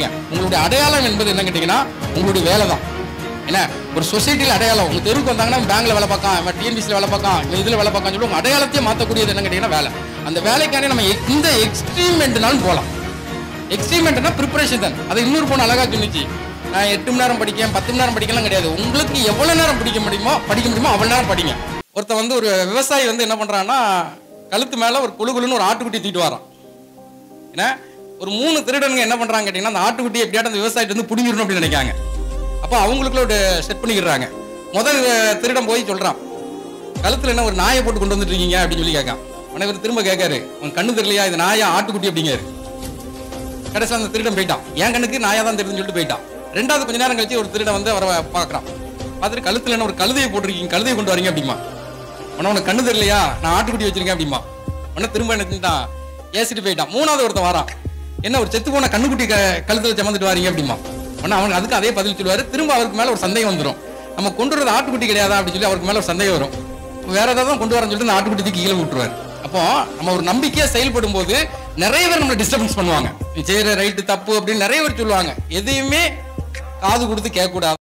இருக்கேன் உங்களுடைய அடையாளம் என்பது என்ன கேட்டீங்கன்னா உங்களுடைய வேலை தான் என்ன ஒரு சொசைட்டியில் அடையாளம் உங்க தெருவுக்கு வந்தாங்கன்னா பேங்க்ல வேலை பார்க்கான் இவன் டிஎன்பிசியில் வேலை பார்க்கான் இவன் இதில் வேலை பார்க்கான்னு சொல்லி உங்க அடையாளத்தையே மாற்றக்கூடியது என்ன கேட்டீங்கன்னா வேலை அந்த வேலைக்காண்டி நம்ம எ- இந்த எக்ஸ்ட்ரீமெண்ட்னாலும் போகலாம் எக்ஸ்ட்ரீமெண்ட்னா ப்ரிப்பரேஷன் தான் அதை இன்னொரு பொண்ணு அழகா சொன்னிச்சு நான் எட்டு மணி நேரம் படிக்கேன் பத்து மணி நேரம் படிக்கலாம் கிடையாது உங்களுக்கு எவ்வளவு நேரம் படிக்க முடியுமோ படிக்க முடியுமோ அவ்வளவு நேரம் படிங்க ஒருத்தன் வந்து ஒரு விவசாயி வந்து என்ன பண்றான்னா கழுத்து மேல ஒரு குழு குழுன்னு ஒரு ஆட்டுக்குட்டி தூக்கிட்டு வரான் ஏன்னா ஒரு மூணு திருடனுங்க என்ன பண்றாங்க கேட்டீங்கன்னா அந்த ஆட்டுக்குட்டி எப்படியாட்டும் அந்த விவசாயிட்டு வந்து பிடிங்கிடணும் அப்படின்னு நினைக்காங்க அப்போ அவங்களுக்குள்ள ஒரு செட் பண்ணிக்கிறாங்க முதல் அஹ், திருடன் போய் சொல்றான் கழுத்துல என்ன ஒரு நாயை போட்டு கொண்டு வந்துட்டு இருக்கீங்க அப்படின்னு சொல்லி கேட்கான் உடனே இவர் திரும்ப கேட்காரு உன் கண்ணு தெரியலையா இது நாயா ஆட்டுக்குட்டி அப்படிங்காரு கடைசியில் அந்த திருடன் போயிட்டான் என் கண்ணுக்கு நாயா தான் தெரியுதுன்னு சொல்லிட்டு போயிட்டான் ரெண்டாவது கொஞ்ச நேரம் கழிச்சு ஒரு திருடன் வந்து அவரை பார்க்கறான் பார்த்துட்டு கழுத்துல என்ன ஒரு கழுதையை போட்டிருக்கீங்க கழுதையை கொண்டு வரீங்க அப்படிமா உடனே உனக்கு கண்ணு தெரியலையா நான் ஆட்டுக்குட்டி வச்சிருக்கேன் அப்படிமா உடனே திரும்ப என்ன செஞ்சுட்டான் ஏசிட்டு போயிட்டான் மூணாவது ஒருத்தன் வரான் என்ன ஒரு செத்து போன கண்ணுக்குட்டி க கழுத்துல சுமந்துட்டு வரீங்க அப்படிமா உடனே அவனுக்கு அதுக்கு அதே பதில் சொல்லுவாரு திரும்ப அவருக்கு மேல ஒரு சந்தேகம் வந்துடும் நம்ம கொண்டு வரது ஆட்டுக்குட்டி கிடையாதா அப்படின்னு சொல்லி அவருக்கு மேல ஒரு சந்தேகம் வரும் வேற ஏதாவது தான் கொண்டு வரேன்னு சொல்லிட்டு அந்த ஆட்டுக்குட்டி தூக்கி கீழே விட்டுருவாரு அப்போ நம்ம ஒரு நம்பிக்கையா செயல்படும் போது நிறைய பேர் நம்மளை டிஸ்டர்பன்ஸ் பண்ணுவாங்க நீ செய்யற ரைட்டு தப்பு அப்படின்னு நிறைய பேர் சொல்லுவாங்க எதையுமே காது கொடுத்து கேட்க கூடாது